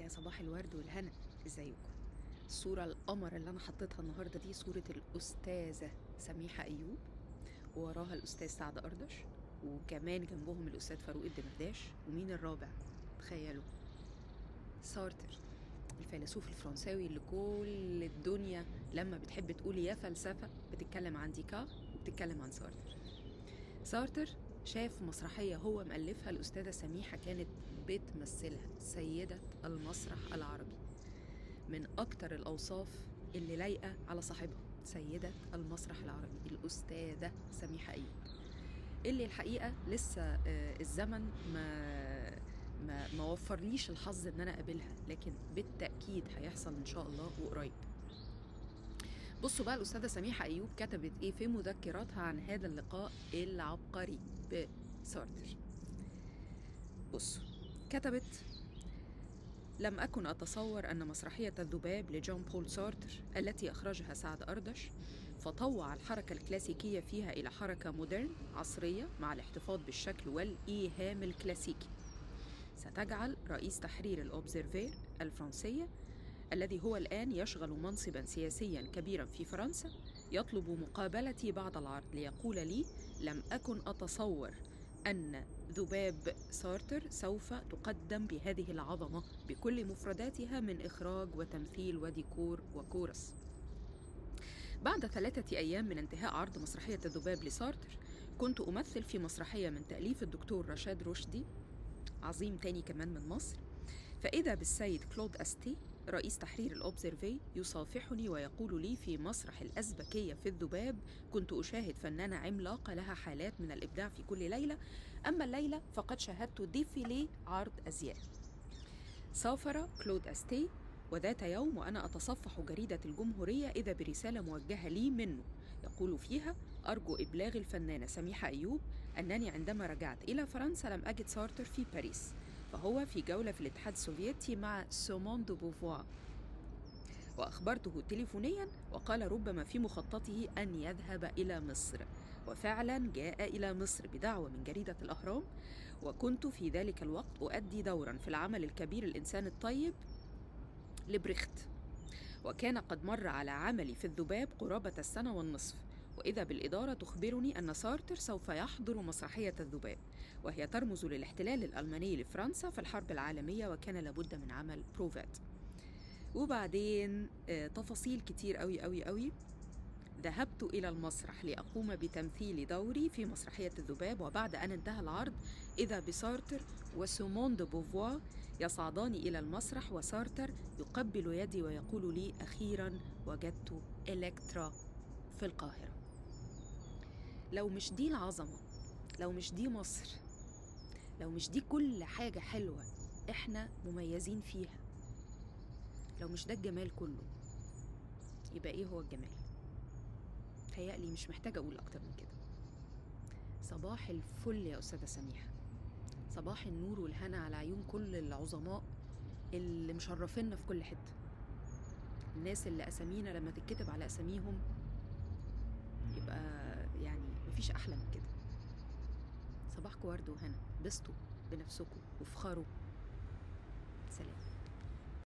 يا صباح الورد والهنا ازيكم الصورة القمر اللي أنا حطيتها النهاردة دي صورة الأستاذة سميحة أيوب ووراها الأستاذ سعد أردش وكمان جنبهم الأستاذ فاروق الدمرداش ومين الرابع تخيلوا سارتر الفيلسوف الفرنساوي اللي كل الدنيا لما بتحب تقول يا فلسفة بتتكلم عن ديكار وبتتكلم عن سارتر سارتر شاف مسرحية هو مألفها الأستاذة سميحة كانت بتمثلها سيدة المسرح العربي من أكتر الأوصاف اللي لايقة على صاحبها سيدة المسرح العربي الأستاذة سميحة أيوب اللي الحقيقة لسه آه، الزمن ما ما ما وفرليش الحظ ان انا اقابلها لكن بالتاكيد هيحصل ان شاء الله وقريب بصوا بقى الأستاذة سميحة أيوب كتبت إيه في مذكراتها عن هذا اللقاء العبقري بسارتر بصوا كتبت لم أكن أتصور أن مسرحية الذباب لجون بول سارتر التي أخرجها سعد أردش فطوع الحركة الكلاسيكية فيها إلى حركة مودرن عصرية مع الاحتفاظ بالشكل والإيهام الكلاسيكي ستجعل رئيس تحرير الأوبزرفير الفرنسية الذي هو الآن يشغل منصبا سياسيا كبيرا في فرنسا يطلب مقابلتي بعد العرض ليقول لي لم أكن أتصور أن ذباب سارتر سوف تقدم بهذه العظمة بكل مفرداتها من إخراج وتمثيل وديكور وكورس بعد ثلاثة أيام من انتهاء عرض مسرحية الذباب لسارتر كنت أمثل في مسرحية من تأليف الدكتور رشاد رشدي عظيم تاني كمان من مصر فإذا بالسيد كلود أستي رئيس تحرير الأوبزرفي يصافحني ويقول لي في مسرح الأزبكية في الذباب كنت أشاهد فنانة عملاقة لها حالات من الإبداع في كل ليلة أما الليلة فقد شاهدت ديفيلي عرض أزياء سافر كلود أستي وذات يوم وأنا أتصفح جريدة الجمهورية إذا برسالة موجهة لي منه يقول فيها أرجو إبلاغ الفنانة سميحة أيوب أنني عندما رجعت إلى فرنسا لم أجد سارتر في باريس فهو في جولة في الاتحاد السوفيتي مع سومون دو بوفوار وأخبرته تليفونيا وقال ربما في مخططه أن يذهب إلى مصر وفعلا جاء إلى مصر بدعوة من جريدة الأهرام وكنت في ذلك الوقت أؤدي دورا في العمل الكبير الإنسان الطيب لبريخت وكان قد مر على عملي في الذباب قرابة السنة والنصف وإذا بالإدارة تخبرني أن سارتر سوف يحضر مسرحية الذباب وهي ترمز للاحتلال الألماني لفرنسا في الحرب العالمية وكان لابد من عمل بروفات وبعدين آه، تفاصيل كتير قوي قوي قوي ذهبت إلى المسرح لأقوم بتمثيل دوري في مسرحية الذباب وبعد أن انتهى العرض إذا بسارتر وسومون دو بوفوار يصعدان إلى المسرح وسارتر يقبل يدي ويقول لي أخيرا وجدت إلكترا في القاهرة لو مش دي العظمة لو مش دي مصر لو مش دي كل حاجة حلوة إحنا مميزين فيها لو مش ده الجمال كله يبقى إيه هو الجمال تهيألي مش محتاجة أقول أكتر من كده صباح الفل يا أستاذة سميحة صباح النور والهنا على عيون كل العظماء اللي مشرفينا في كل حتة الناس اللي أسامينا لما تتكتب على أساميهم يبقى يعني مفيش أحلى من كده صباحكم ورد وهنا بسطوا بنفسكم وافخروا سلام